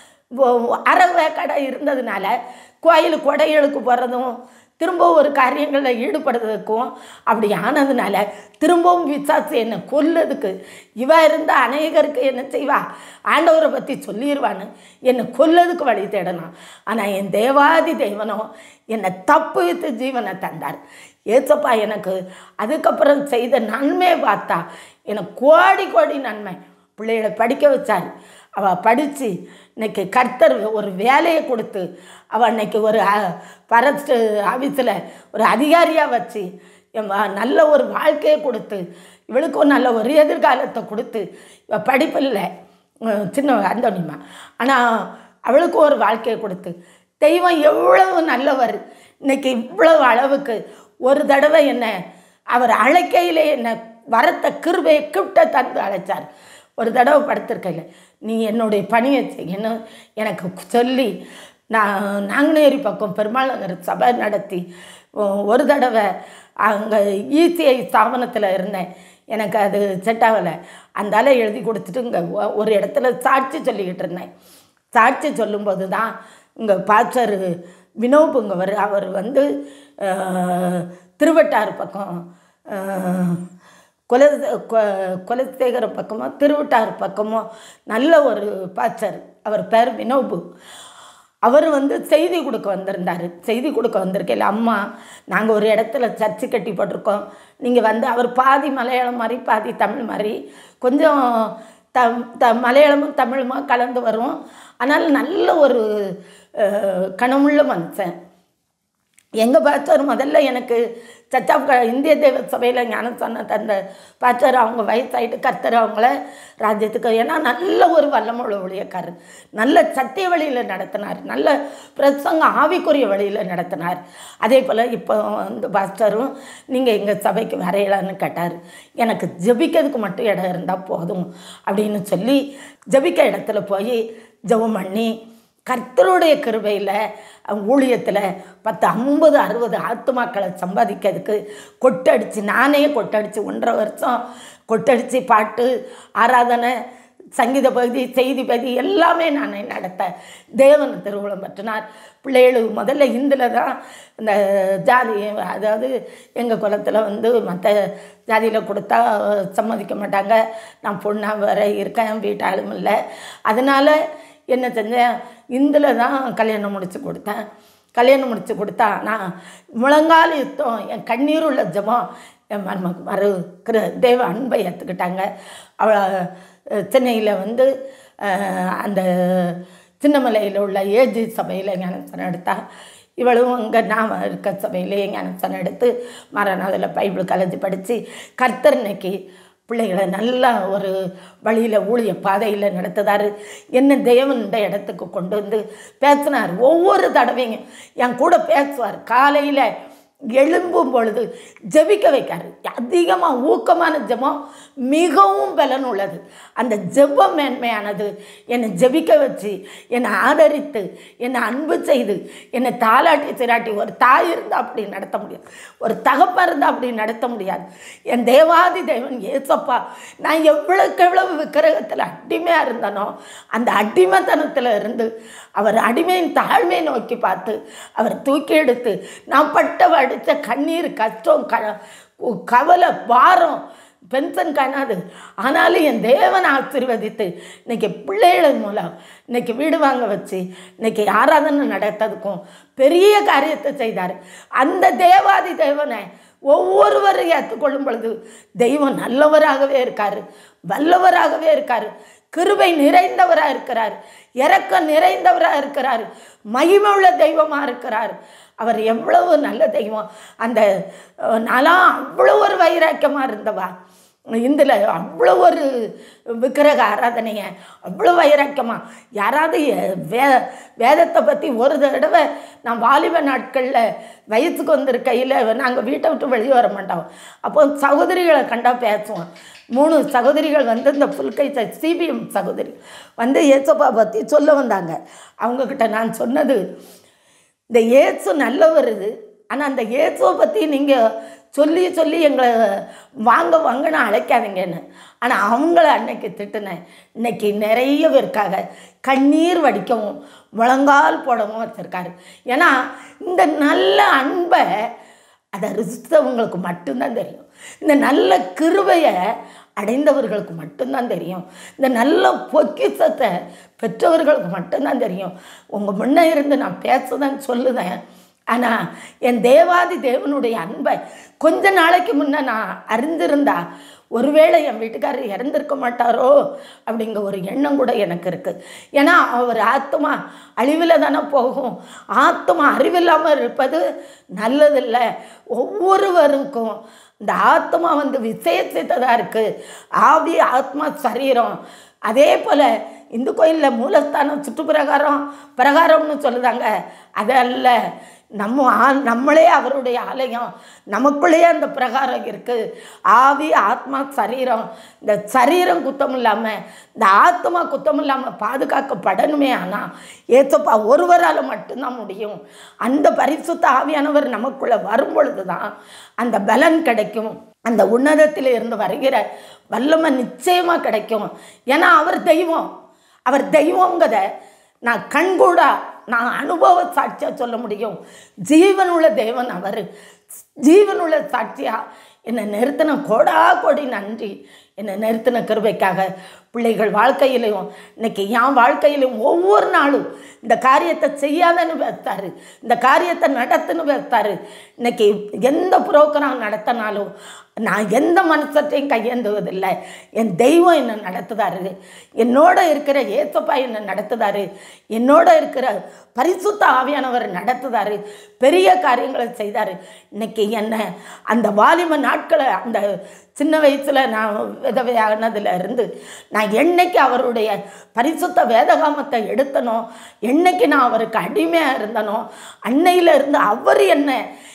அறவே கடை இருந்ததுனால கோயில் கொடைகளுக்கு போகிறதும் திரும்ப ஒரு காரியங்களில் ஈடுபடுறதுக்கும் அப்படி ஆனதுனால திரும்பவும் விசாரிச்சு என்னை கொல்லதுக்கு இவ இருந்த அநேகருக்கு என்ன செய்வா ஆண்டவரை பற்றி சொல்லிடுவான்னு என்னை கொல்லதுக்கு வழி தேடணும் ஆனால் என் தேவாதி தெய்வனோ என்னை தப்பு வித்து ஜீவனை தந்தார் ஏசப்பா எனக்கு அதுக்கப்புறம் செய்த நன்மையை பார்த்தா எனக்கு கோடி கோடி நன்மை பிள்ளைகளை படிக்க வச்சார் அவள் படித்து இன்னைக்கு கர்த்தர் ஒரு வேலையை கொடுத்து அவள் இன்னைக்கு ஒரு பரஸ்ட் ஆஃபீஸில் ஒரு அதிகாரியாக வச்சு என் வா- நல்ல ஒரு வாழ்க்கையை கொடுத்து இவளுக்கும் நல்ல ஒரு எதிர்காலத்தை கொடுத்து இவள் படிப்பில்லை உம், சின்ன அந்தோனிமா ஆனால் அவளுக்கும் ஒரு வாழ்க்கையை கொடுத்து தெய்வம் எவ்வளவு நல்லவர் இன்னைக்கு இவ்வளவு அளவுக்கு ஒரு தடவை என்ன அவர் அழைக்கையிலே என்னை வரத்த கிருபையை கிட்ட தந்து அழைச்சார் ஒரு தடவை படுத்திருக்கையில் நீ என்னுடைய பணியை செய்யணும் எனக்கு சொல்லி நான் நாங்குநேரி பக்கம் பெருமாள் நகர் சபை நடத்தி ஒ- ஒரு தடவை அங்கே இசிஐ ஸ்தாபனத்தில் இருந்தேன் எனக்கு அது செட் ஆகலை அந்தால எழுதி கொடுத்துட்டு இங்கே ஒரு இடத்துல சாட்சி சொல்லிக்கிட்டு இருந்தேன் சாட்சி சொல்லும்போது தான் இங்கே பாச்சர் வினோப் இங்கே வரு அவர் வந்து அஹ், திருவட்டாறு பக்கம் அஹ், குல கொ- குலசேகரம் பக்கமோ திருவட்டாறு பக்கமோ நல்ல ஒரு பாச்சர் அவர் பேர் வினோபு அவர் வந்து செய்தி கொடுக்க வந்திருந்தார் செய்தி கொடுக்க வந்திருக்கையில் அம்மா நாங்கள் ஒரு இடத்துல சர்ச்சு கட்டி போட்டிருக்கோம் நீங்கள் வந்து அவர் பாதி மலையாளம் மாதிரி பாதி தமிழ் மாதிரி கொஞ்சம் த த மலையாளமும் தமிழுமா கலந்து வரும் ஆனால் நல்ல ஒரு அஹ், கனமுள்ள மனுஷன் எங்கள் பாஸ்டர் முதல்ல எனக்கு சர்ச் ஆஃப் க- இந்திய தேவ சபையில் ஞானஸ்தானம் தந்த பாஸ்டர் அவங்க வயசாயிட்டு கர்த்தர் அவங்கள ராஜ்யத்துக்கு ஏன்னா நல்ல ஒரு வல்லமுள்ள ஊழியக்காரர் நல்ல சத்திய வழியில் நடத்தினார் நல்ல பிரசங்க ஆவிக்குரிய வழியில் நடத்தினார் அதே போல் இப்போ வந்து பாஸ்டரும் நீங்கள் எங்கள் சபைக்கு வரையலான்னு கேட்டார் எனக்கு ஜெபிக்கிறதுக்கு மட்டும் இடம் இருந்தால் போதும் அப்படின்னு சொல்லி ஜெபிக்க இடத்துல போய் ஜெபம் பண்ணி கர்த்தருடைய கிருபையில் ஊழியத்தில் பத்து ஐம்பது அறுபது ஆத்துமாக்களை சம்பாதிக்கிறதுக்கு கொட்டடிச்சு நானே கொட்டடிச்சு ஒன்றரை வருஷம் கொட்டடிச்சு பாட்டு ஆராதனை சங்கீத பகுதி செய்தி பகுதி எல்லாமே நான் நடத்த தேவன் திருவுளம் பற்றினார் பிள்ளைகளுக்கு முதல்ல இந்தில் தான் இந்த ஜாதி அதாவது எங்கள் குலத்தில் வந்து மற்ற ஜாதியில் கொடுத்தா சம்மதிக்க மாட்டாங்க நான் பொண்ணாக வர இருக்கேன் வீட்டாலும் இல்லை அதனால் என்ன செஞ்சேன் இந்தில் தான் கல்யாணம் முடித்து கொடுத்தேன் கல்யாணம் முடித்து கொடுத்தா நான் முழங்கால் யுத்தம் என் கண்ணீர் உள்ள ஜபம் என் மருமக்கு மறு கிரு தேவ அன்பை ஏற்றுக்கிட்டாங்க அவளை சென்னையில் வந்து அஹ், அந்த சின்னமலையில் உள்ள ஏஜி சபையில் ஞானசனம் எடுத்தா இவளும் அங்கே நாம் இருக்க சபையிலே ஞானசனம் எடுத்து மரணத்தில் பைபிள் கலந்து படித்து கர்த்தர் இன்னைக்கு பிள்ளைகளை நல்ல ஒரு வழியில் ஊழிய பாதையில் நடத்துதாரு என்ன தேவன் இந்த இடத்துக்கு கொண்டு வந்து பேசினார் ஒவ்வொரு தடவைங்க என் கூட பேசுவார் காலையில் எழும்பும் பொழுது ஜெபிக்க வைக்காரு அதிகமாக ஊக்கமான ஜெபம் மிகவும் பலன் உள்ளது அந்த ஜெபம் மேன்மையானது என்னை ஜெபிக்க வச்சு என்னை ஆதரித்து என்னை அன்பு செய்து என்னை தாலாட்டி சிராட்டி ஒரு தாய் இருந்தால் அப்படி நடத்த முடியாது ஒரு தகப்பன் இருந்தால் அப்படி நடத்த முடியாது என் தேவாதி தேவன் ஏசப்பா நான் எவ்வளவுக்கு எவ்வளவு விக்கிரகத்தில் அடிமையாக இருந்தனோ அந்த அடிமைத்தனத்தில் இருந்து அவர் அடிமையின் தாழ்மையை நோக்கி பார்த்து அவர் தூக்கி எடுத்து நான் பட்ட வடித்த கண்ணீர் கஷ்டம் க கவலை பாரம் பென்ஷன் காணாது ஆனாலும் என் தேவனை ஆசீர்வதித்து இன்னைக்கு பிள்ளைகள் மூலம் இன்னைக்கு வீடு வாங்க வச்சு இன்னைக்கு ஆராதனை நடத்ததுக்கும் பெரிய காரியத்தை செய்தார் அந்த தேவாதி தேவனை ஒவ்வொருவரும் ஏற்றுக்கொள்ளும் பொழுது தெய்வம் நல்லவராகவே இருக்கார் வல்லவராகவே இருக்கார் கிருபை நிறைந்தவராக இருக்கிறார் இரக்கம் நிறைந்தவராக இருக்கிறார் மகிமை உள்ள தெய்வமாக இருக்கிறார் அவர் எவ்வளவு நல்ல தெய்வம் அந்த அஹ், நான்லாம் அவ்வளோ ஒரு வைராக்கியமாக இருந்தவா இதில் அவ்வளோ ஒரு விக்கிரக ஆராதனையை அவ்வளோ வைராக்கியமாக யாராவது எ- வே வேதத்தை பற்றி ஒரு தடவை நான் வாலிப நாட்களில் வயசுக்கு வந்திருக்கையில் நாங்கள் வீட்டை விட்டு வெளியே வர மாட்டோம் அப்போ சகோதரிகளை கண்டா பேசுவோம் மூணு சகோதரிகள் வந்து இந்த புல்கை சிபிஎம் சகோதரி வந்து ஏசப்பா பற்றி சொல்ல வந்தாங்க அவங்கக்கிட்ட நான் சொன்னது இந்த இயேசு நல்லவர் இது ஆனால் அந்த இயேசுவை பற்றி நீங்கள் சொல்லி சொல்லி எங்களை வாங்க வாங்கன்னு அழைக்காதீங்கன்னு ஆனால் அவங்கள அன்னைக்கு திட்டுனேன் இன்னைக்கு நிறைய பேருக்காக கண்ணீர் வடிக்கவும் முழங்கால் போடவும் வச்சுருக்காரு ஏன்னா இந்த நல்ல அன்பை அதை ருசித்தவங்களுக்கு மட்டும்தான் தெரியும் இந்த நல்ல கிருபையை அடைந்தவர்களுக்கு மட்டும்தான் தெரியும் இந்த நல்ல பொக்கிஷத்தை பெற்றவர்களுக்கு மட்டும்தான் தெரியும் உங்கள் முன்னே இருந்து நான் பேசுதான் சொல்லுதேன் ஆனால் என் தேவாதி தேவனுடைய அன்பை கொஞ்ச நாளைக்கு முன்னே நான் அறிந்திருந்தா ஒருவேளை என் வீட்டுக்காரர் இறந்திருக்க மாட்டாரோ அப்படிங்கிற ஒரு எண்ணம் கூட எனக்கு இருக்குது ஏன்னா அவர் ஆத்மா அழிவில் தானே போகும் ஆத்மா அறிவில்லாமல் இருப்பது நல்லதில்லை ஒவ்வொருவருக்கும் இந்த ஆத்மா வந்து விசேஷித்ததாக இருக்குது ஆவி ஆத்மா சரீரம் அதே போல் இந்து கோயிலில் மூலஸ்தானம் சுற்றுப்பிரகாரம் பிரகாரம்னு சொல்லுதாங்க அது அல்ல நம்ம ஆ- நம்மளே அவருடைய ஆலயம் நமக்குள்ளேயே அந்த பிரகாரம் இருக்குது ஆவி ஆத்மா சரீரம் இந்த சரீரம் குத்தம் இல்லாமல் இந்த ஆத்மா குத்தம் இல்லாமல் பாதுகாக்கப்படணுமே ஆனால் ஏசப்பா ஒருவரால் மட்டும்தான் முடியும் அந்த பரிசுத்த ஆவியானவர் நமக்குள்ளே வரும் பொழுது தான் அந்த பலன் கிடைக்கும் அந்த உன்னதத்தில் இருந்து வருகிற வல்லமை நிச்சயமாக கிடைக்கும் ஏன்னா அவர் தெய்வம் அவர் தெய்வங்கிறத நான் கண்கூடா நான் அனுபவ சாட்சியாக சொல்ல முடியும் ஜீவனுள்ள தேவன் அவர் ஜீவனுள்ள சாட்சியா என்னை நிறுத்தின கோடா கோடி நன்றி என்னை நிறுத்தின கிருபைக்காக பிள்ளைகள் வாழ்க்கையிலையும் இன்னைக்கு என் வாழ்க்கையிலும் ஒவ்வொரு நாளும் இந்த காரியத்தை செய்யாதன்னு பேசுத்தாரு இந்த காரியத்தை நடத்துன்னு பேசுத்தாரு இன்னைக்கு எந்த புரோக்கரம் நடத்தினாலும் நான் எந்த மனுஷத்தையும் கையேந்துவதில்லை என் தெய்வம் என்னை நடத்துதாரு என்னோட இருக்கிற ஏசப்பா என்னை நடத்துதாரு என்னோட இருக்கிற பரிசுத்த ஆவியானவர் நடத்துதாரு பெரிய காரியங்களை செய்தார் இன்னைக்கு என்ன அந்த வாலிப நாட்களை அந்த சின்ன வயசில் நான் விதவையானதுல இருந்து நான் என்னைக்கு அவருடைய பரிசுத்த வேதகாமத்தை எடுத்தனோ என்னைக்கு நான் அவருக்கு அடிமையாக இருந்தனோ அன்னையில இருந்து அவர் என்ன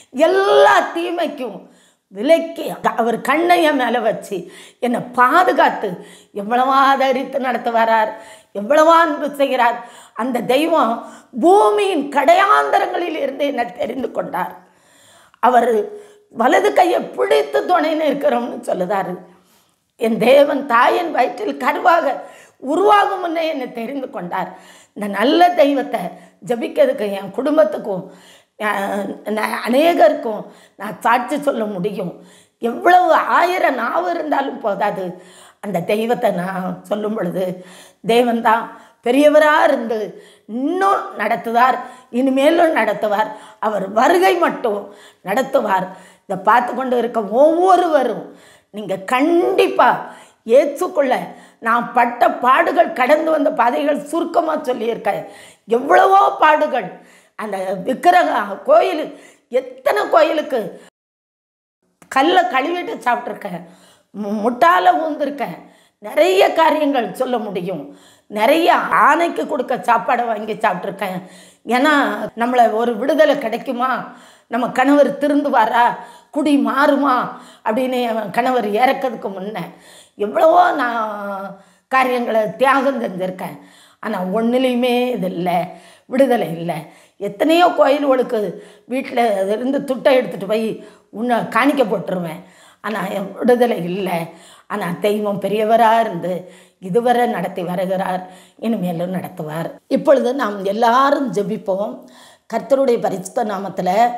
எல்லா தீமைக்கும் விலக்கி அவர் கண்ணை என் மேலே வச்சு என்னை பாதுகாத்து எவ்வளவா ஆதரித்து நடத்து வரார் எவ்வளவா அன்பு செய்கிறார் அந்த தெய்வம் பூமியின் கடையாந்தரங்களில் இருந்து என்னை தெரிந்து கொண்டார் அவர் வலது கையை பிடித்து துணைன்னு இருக்கிறோம்னு சொல்லுதாரு என் தேவன் தாயின் வயிற்றில் கருவாக உருவாகும் முன்னே என்னை தெரிந்து கொண்டார் இந்த நல்ல தெய்வத்தை ஜபிக்கிறதுக்கு என் குடும்பத்துக்கும் அஹ், ந- அநேகருக்கும் நான் சாட்சி சொல்ல முடியும் எவ்வளவு ஆயிரம் நாவு இருந்தாலும் போதாது அந்த தெய்வத்தை நான் சொல்லும் பொழுது தேவன் தான் பெரியவராக இருந்து இன்னும் நடத்துவார் இனிமேலும் நடத்துவார் அவர் வருகை மட்டும் நடத்துவார் இதை பார்த்து கொண்டு இருக்க ஒவ்வொருவரும் நீங்கள் கண்டிப்பாக ஏற்றுக்கொள்ள நான் பட்ட பாடுகள் கடந்து வந்த பாதைகள் சுருக்கமாக சொல்லியிருக்கேன் எவ்வளவோ பாடுகள் அந்த விக்கிரக கோயில் எத்தனை கோயிலுக்கு கல்லை கழுவிட்டு சாப்பிட்ருக்கேன் மு- முட்டால ஊந்திருக்கேன் நிறைய காரியங்கள் சொல்ல முடியும் நிறைய ஆணைக்கு கொடுக்க சாப்பாடை வாங்கி சாப்பிட்ருக்கேன் ஏன்னா நம்மளை ஒரு விடுதலை கிடைக்குமா நம்ம கணவர் திருந்துவாரா குடி மாறுமா அப்படின்னு என் கணவர் இறக்கிறதுக்கு முன்ன எவ்வளவோ நான் காரியங்களை தியாகம் செஞ்சுருக்கேன் ஆனால் ஒன்றுலேயுமே இது இல்லை விடுதலை இல்லை எத்தனையோ கோயில்களுக்கு வீட்டில் இருந்து துட்டை எடுத்துகிட்டு போய் உன்னை காணிக்க போட்டுருவேன் ஆனால் என் விடுதலை இல்லை ஆனால் தெய்வம் பெரியவராக இருந்து இதுவரை நடத்தி வருகிறார் இனிமேலும் நடத்துவார் இப்பொழுது நாம் எல்லாரும் ஜெபிப்போம் கர்த்தருடைய பரிசுத்த நாமத்தில்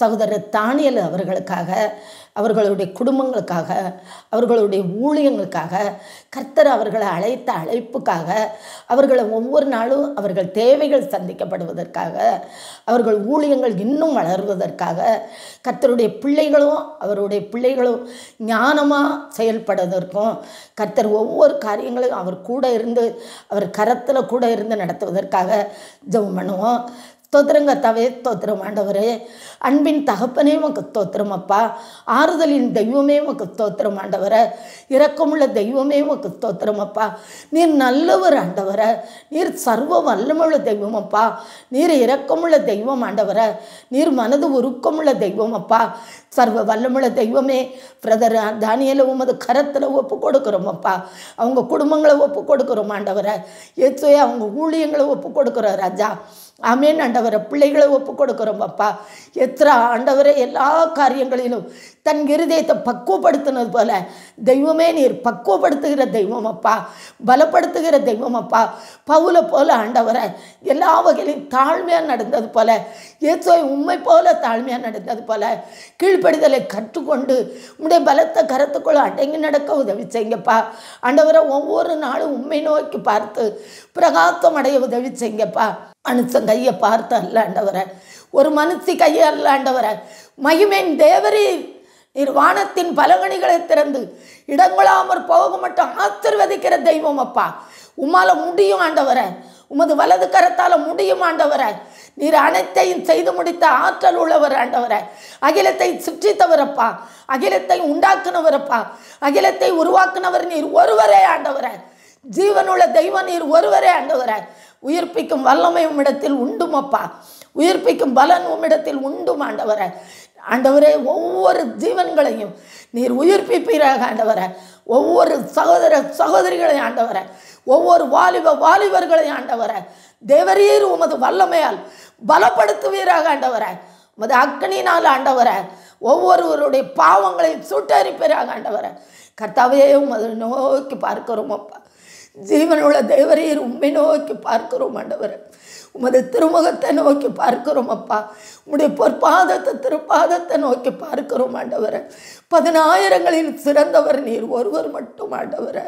சகோதரர் தானியல் அவர்களுக்காக அவர்களுடைய குடும்பங்களுக்காக அவர்களுடைய ஊழியங்களுக்காக கர்த்தர் அவர்களை அழைத்த அழைப்புக்காக அவர்களை ஒவ்வொரு நாளும் அவர்கள் தேவைகள் சந்திக்கப்படுவதற்காக அவர்கள் ஊழியங்கள் இன்னும் வளர்வதற்காக கர்த்தருடைய பிள்ளைகளும் அவருடைய பிள்ளைகளும் ஞானமாக செயல்படுவதற்கும் கர்த்தர் ஒவ்வொரு காரியங்களையும் அவர் கூட இருந்து அவர் கரத்தில் கூட இருந்து நடத்துவதற்காக ஜெபம் பண்ணுவோம் ஸ்தோத்திரங்க தவே ஸ்தோத்திரம் ஆண்டவரே அன்பின் தகப்பனே உமக்கு ஸ்தோத்திரம் அப்பா ஆறுதலின் தெய்வமே உமக்கு ஸ்தோத்திரம் ஆண்டவரை இரக்கமுள்ள தெய்வமே உமக்கு ஸ்தோத்திரம் அப்பா நீர் நல்லவர் ஆண்டவரை நீர் சர்வ வல்லமுள்ள தெய்வம் அப்பா நீர் இரக்கமுள்ள தெய்வம் ஆண்டவரை நீர் மனது உருக்கமுள்ள தெய்வம் அப்பா சர்வ வல்லமுள்ள தெய்வமே பிரதர் தானியலை உமது கரத்தில் ஒப்பு கொடுக்குறோம் அப்பா அவங்க குடும்பங்களை ஒப்பு கொடுக்குறோம் ஆண்டவரை ஏசுவே அவங்க ஊழியங்களை ஒப்பு கொடுக்குறோம் ராஜா அமேன் ஆண்டவரை பிள்ளைகளை ஒப்பு கொடுக்குறோம் அப்பா எத்ரா ஆண்டவரை எல்லா காரியங்களிலும் தன் இருதயத்தை பக்குவப்படுத்தினது போல தெய்வமே நீர் பக்குவப்படுத்துகிற தெய்வம் அப்பா பலப்படுத்துகிற தெய்வம் அப்பா பவுல போல ஆண்டவரை எல்லா வகையிலும் தாழ்மையாக நடந்தது போல இயேசுவை உண்மை போல தாழ்மையாக நடந்தது போல கீழ்ப்படிதலை கற்றுக்கொண்டு உடைய பலத்த கரத்துக்குள்ள அடங்கி நடக்க உதவி செய்யுங்கப்பா ஆண்டவரை ஒவ்வொரு நாளும் உண்மை நோக்கி பார்த்து பிரகாசம் அடைய உதவி செய்யுங்கப்பா மனுஷன் கையை பார்த்து அல்ல ஆண்டவரை ஒரு மனுஷி கையை அல்ல ஆண்டவரை மகிமையின் தேவரீர் நீர் வானத்தின் பலகணிகளை திறந்து இடங்கொள்ளாமற் போக மட்டும் ஆசிர்வதிக்கிற தெய்வம் அப்பா உமால முடியும் ஆண்டவரை உமது வலது கரத்தால் முடியும் ஆண்டவரை நீர் அனைத்தையும் செய்து முடித்த ஆற்றல் உள்ளவர் ஆண்டவரை அகிலத்தை சுற்றித்தவரப்பா அகிலத்தை உண்டாக்குனவரப்பா அகிலத்தை உருவாக்குனவர் நீர் ஒருவரே ஆண்டவரை ஜீவனுள்ள தெய்வம் நீர் ஒருவரே ஆண்டவரை உயிர்ப்பிக்கும் வல்லமை உம்மிடத்தில் உண்டுமப்பா உயிர்ப்பிக்கும் பலன் உம்மிடத்தில் உண்டும் ஆண்டவரை ஆண்டவரே ஒவ்வொரு ஜீவன்களையும் நீர் உயிர்ப்பிப்பீராக ஆண்டவரை ஒவ்வொரு சகோதர சகோதரிகளையும் ஆண்டவரை ஒவ்வொரு வாலிப வாலிபர்களையும் ஆண்டவரை தேவரீர் உமது வல்லமையால் பலப்படுத்துவீராக ஆண்டவரை உமது அக்கனினால் ஆண்டவரை ஒவ்வொருவருடைய பாவங்களையும் சுட்டரிப்பீராக ஆண்டவரை கர்த்தாவே உமது நோக்கி பார்க்கிறோம் அப்பா ஜீவனுள்ள தேவரீர் உண்மை நோக்கி பார்க்கிறோம் ஆண்டவர் உமது திருமுகத்தை நோக்கி பார்க்கிறோம் அப்பா உம்முடைய பொற்பாதத்தை திருப்பாதத்தை நோக்கி பார்க்கிறோம் ஆண்டவரை பதினாயிரங்களில் சிறந்தவர் நீர் ஒருவர் மட்டும் ஆண்டவரை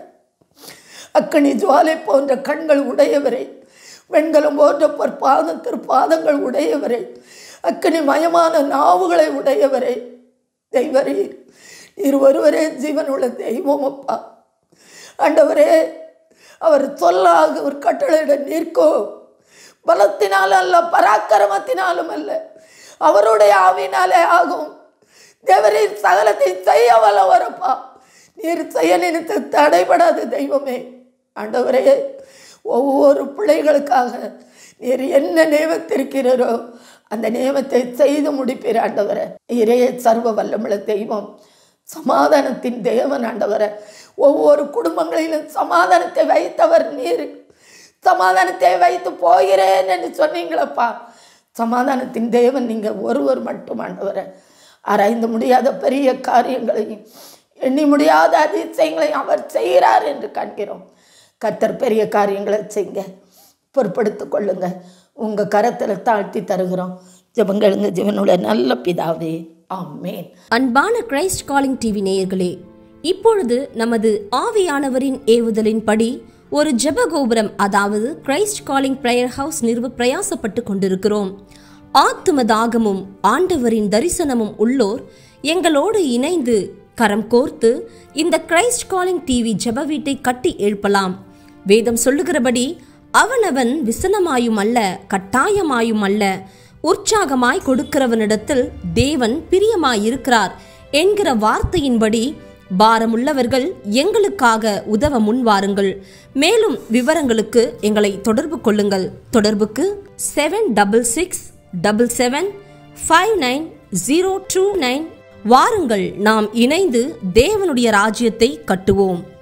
அக்கனி ஜுவாலை போன்ற கண்கள் உடையவரை வெண்கலம் போன்ற பொற்பாதம் திருப்பாதங்கள் உடையவரை அக்கனி மயமான நாவுகளை உடையவரை தெய்வரீர் நீர் ஒருவரே ஜீவனுள்ள தெய்வம் அப்பா ஆண்டவரே அவர் சொல்லாக ஒரு கட்டளையிட நிற்கோ பலத்தினால் அல்ல பராக்கிரமத்தினாலும் அல்ல அவருடைய ஆவினாலே ஆகும் தேவரீர் சகலத்தை செய்ய வல்லவரப்பா நீர் செய்ய நினைத்து தடைபடாத தெய்வமே ஆண்டவரே ஒவ்வொரு பிள்ளைகளுக்காக நீர் என்ன நியமத்திருக்கிறீரோ அந்த நியமத்தை செய்து முடிப்பீர் ஆண்டவரை நீரே சர்வ வல்லமுள்ள தெய்வம் சமாதானத்தின் தேவன் ஆண்டவரை ஒவ்வொரு குடும்பங்களிலும் சமாதானத்தை வைத்தவர் நீர் சமாதானத்தை வைத்து போகிறேன் என்று சொன்னீங்களப்பா சமாதானத்தின் தேவன் நீங்கள் ஒருவர் மட்டும் ஆண்டவரை ஆராய்ந்து முடியாத பெரிய காரியங்களையும் எண்ணி முடியாத அதிசயங்களையும் அவர் செய்கிறார் என்று காண்கிறோம் கத்தர் பெரிய காரியங்களை செய்ங்க பொறுப்படுத்திக் கொள்ளுங்க உங்கள் கரத்தில் தாழ்த்தி தருகிறோம் ஜெபங்களுங்க ஜீவனுடைய நல்ல பிதாவே ஆமேன் அன்பான கிரைஸ்ட் காலிங் டிவி நேயர்களே இப்பொழுது நமது ஆவியானவரின் ஏவுதலின்படி ஒரு ஜெப கோபுரம் அதாவது கிரைஸ்ட் காலிங் பிரேயர் ஹவுஸ் நிறுவ பிரயாசப்பட்டு கொண்டிருக்கிறோம் ஆத்தும தாகமும் ஆண்டவரின் தரிசனமும் உள்ளோர் எங்களோடு இணைந்து கரம் கோர்த்து இந்த கிரைஸ்ட் காலிங் டிவி ஜெப வீட்டை கட்டி எழுப்பலாம் வேதம் சொல்லுகிறபடி அவனவன் விசனமாயும் அல்ல கட்டாயமாயும் அல்ல உற்சாகமாய் கொடுக்கிறவனிடத்தில் தேவன் பிரியமாயிருக்கிறார் என்கிற வார்த்தையின்படி பாரமுள்ளவர்கள் எங்களுக்காக உதவ முன்வாருங்கள் மேலும் விவரங்களுக்கு எங்களை தொடர்பு கொள்ளுங்கள் தொடர்புக்கு seven double six double seven five nine zero two nine வாருங்கள் நாம் இணைந்து தேவனுடைய ராஜ்யத்தை கட்டுவோம்